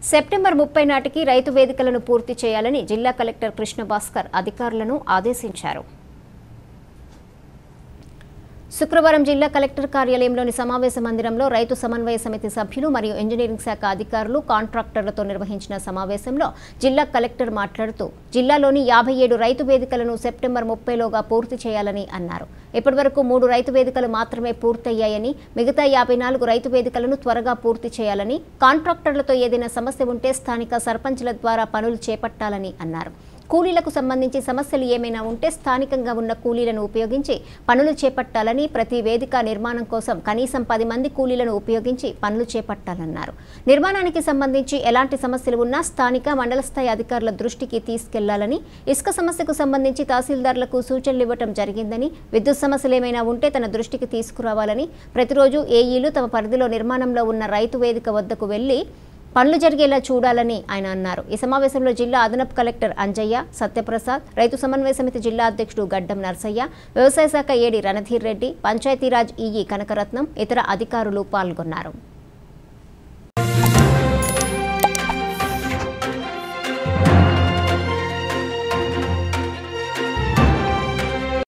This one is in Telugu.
సెప్టెంబర్ ముప్పై నాటికి రైతు వేదికలను పూర్తి చేయాలని జిల్లా కలెక్టర్ కృష్ణ భాస్కర్ అధికారులను ఆదేశించారు శుక్రవారం జిల్లా కలెక్టర్ కార్యాలయంలోని సమావేశ మందిరంలో రైతు సమన్వయ సమితి సభ్యులు మరియు ఇంజనీరింగ్ శాఖ అధికారులు కాంట్రాక్టర్లతో నిర్వహించిన సమావేశంలో జిల్లా కలెక్టర్ మాట్లాడుతూ జిల్లాలోని యాభై ఏడు రైతు వేదికలను సెప్టెంబర్ ముప్పైలోగా పూర్తి చేయాలని అన్నారు ఇప్పటివరకు మూడు రైతు వేదికలు మాత్రమే పూర్తయ్యాయని మిగతా యాభై నాలుగు రైతు వేదికలను త్వరగా పూర్తి చేయాలని కాంట్రాక్టర్లతో ఏదైనా సమస్య ఉంటే స్థానిక సర్పంచ్ల ద్వారా పనులు చేపట్టాలని అన్నారు కూలీలకు సంబంధించి సమస్యలు ఏమైనా ఉంటే స్థానికంగా ఉన్న కూలీలను ఉపయోగించి పనులు చేపట్టాలని ప్రతి వేదిక నిర్మాణం కోసం కనీసం పది మంది కూలీలను ఉపయోగించి పనులు చేపట్టాలన్నారు నిర్మాణానికి సంబంధించి ఎలాంటి సమస్యలు ఉన్నా స్థానిక మండల స్థాయి అధికారుల దృష్టికి తీసుకెళ్లాలని ఇసుక సమస్యకు సంబంధించి తహసీల్దార్లకు సూచనలు ఇవ్వటం జరిగిందని విద్యుత్ సమస్యలు ఏమైనా ఉంటే తన దృష్టికి తీసుకురావాలని ప్రతిరోజు ఏఈలు తమ పరిధిలో నిర్మాణంలో ఉన్న రైతు వేదిక వద్దకు వెళ్లి పనులు జరిగేలా చూడాలని ఆయన అన్నారు ఈ సమావేశంలో జిల్లా అదనపు కలెక్టర్ అంజయ్య సత్యప్రసాద్ రైతు సమన్వయ సమితి జిల్లా అధ్యక్షుడు గడ్డం నర్సయ్య వ్యవసాయ శాఖ ఏడి రణధీర్ రెడ్డి పంచాయతీరాజ్ ఈఈ కనకరత్నం ఇతర అధికారులు పాల్గొన్నారు